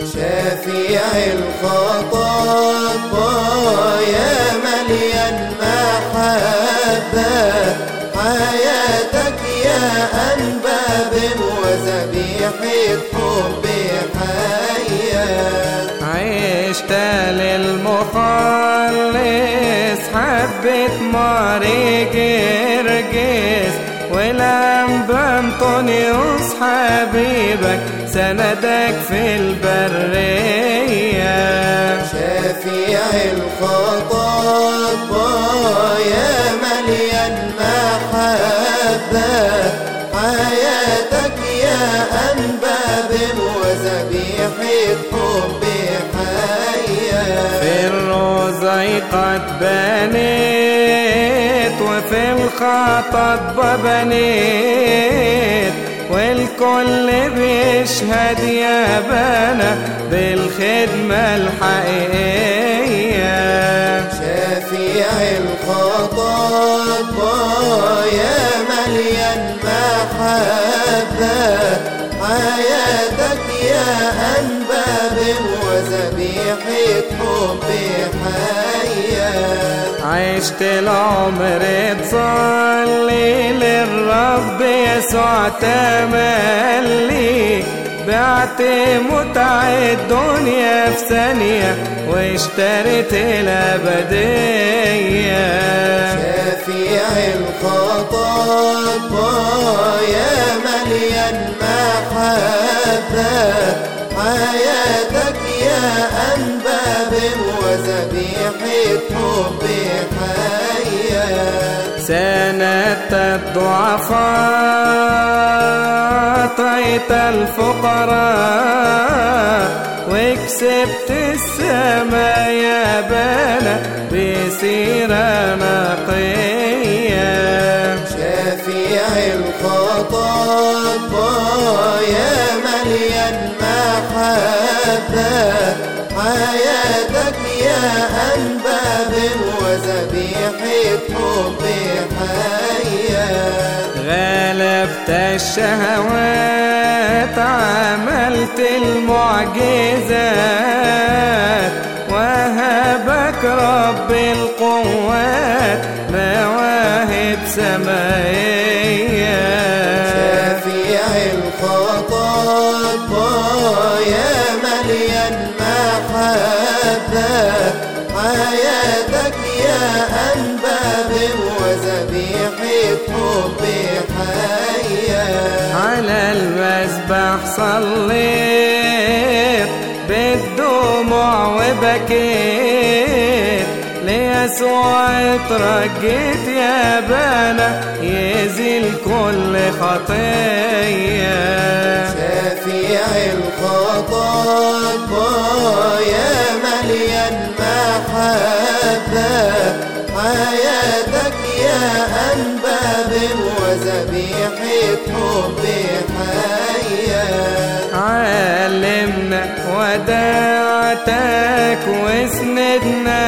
شفيع الخطايا يا مليان محبة حياتك يا أنباب وذبيحة حب حياة عشت للمخلص حبة ماري جرجس والأنبا أنطونيوس حبيبك سندك في البرية شفيع الخطايا يا مليان محبة حياتك يا أنباب وذبيحة حب حياة في الروزة قد بنيت وفي الخطط بنيت والكل بيشهد يا بنا بالخدمة الحقيقية شفيع الخطايا يا مليان محبة حياتك يا أنباب وذبيحة حب حياة عشت العمر تصلي للرب يسوع تملي بعت متع الدنيا في ثانية واشتريت الأبدية شفيع الخطايا يا مليان محبة حياتك يا أنباب وذبيحة حب حياة سندت الضعفاء طيت الفقراء وكسبت السماء يا بنا بسيرة نقية شفيع الخطايا يا مليان محبة حياتك يا أنباب وذبيحة حب حياة غلبت الشهوات عملت المعجزات وهبك رب القوات مواهب سمائية شفيع الخطايا يا مليان محبة حياتك يا أنباب وذبيحة حب حياة على المذبح صليت بالدموع وبكيت ليسوع اترجيت يا بنا يزيل كل خطيه شفيع الخطايا يا مليان محبة حياتك يا أنباب وذبيحة حب حياة علمنا وداعتك واسندنا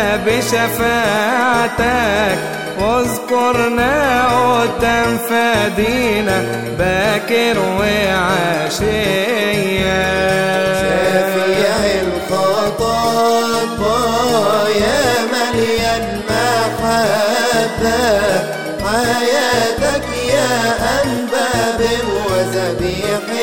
بشفاعتك واذكرنا قدام فدينا باكر وعشية شفيع الخطايا يا مليان محبة حياتك يا أنباب وذبيحة